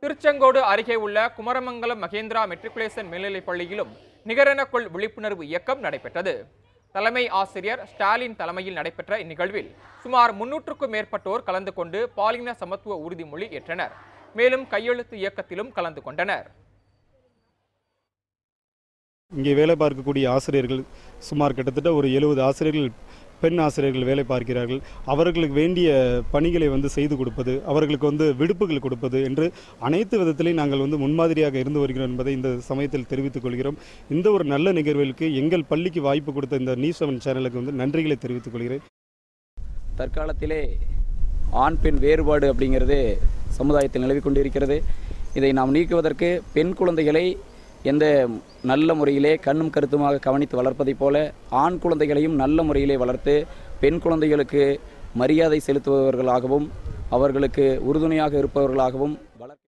திருச்செங்கோடு அருகே உள்ள குமரமங்கலம் மகேந்திரா மெட்ரிகுலேஷன் மேல்நிலைப் பள்ளியிலும் நிகரென கொள் விழிப்புணர்வு இயக்கம் நடைபெற்றது தலைமை ஆசிரியர் ஸ்டாலின் தலைமையில் நடைபெற்ற இந்நிகழ்வில் சுமார் முன்னூற்றுக்கும் மேற்பட்டோர் கலந்து கொண்டு பாலின சமத்துவ உறுதிமொழி ஏற்றனர் மேலும் கையெழுத்து இயக்கத்திலும் கலந்து கொண்டனர் இங்கே வேலை பார்க்கக்கூடிய ஆசிரியர்கள் சுமார் கிட்டத்தட்ட ஒரு எழுபது ஆசிரியர்கள் பெண் ஆசிரியர்கள் வேலை பார்க்கிறார்கள் அவர்களுக்கு வேண்டிய பணிகளை வந்து செய்து கொடுப்பது அவர்களுக்கு வந்து விடுப்புகள் கொடுப்பது என்று அனைத்து விதத்திலையும் நாங்கள் வந்து முன்மாதிரியாக இருந்து வருகிறோம் என்பதை இந்த சமயத்தில் தெரிவித்துக் கொள்கிறோம் இந்த ஒரு நல்ல நிகழ்வுகளுக்கு எங்கள் பள்ளிக்கு வாய்ப்பு கொடுத்த இந்த நியூஸ் செவன் சேனலுக்கு வந்து நன்றிகளை தெரிவித்துக் கொள்கிறேன் தற்காலத்திலே ஆண் பெண் வேறுபாடு அப்படிங்கிறது சமுதாயத்தில் நிலவிக் கொண்டிருக்கிறது இதை நாம் நீக்குவதற்கு பெண் குழந்தைகளை எந்த நல்ல முறையிலே கண்ணும் கருத்துமாக கவனித்து வளர்ப்பதைப் போல ஆண் குழந்தைகளையும் நல்ல முறையிலே வளர்த்து பெண் குழந்தைகளுக்கு மரியாதை செலுத்துபவர்களாகவும் அவர்களுக்கு உறுதுணையாக இருப்பவர்களாகவும் வளர்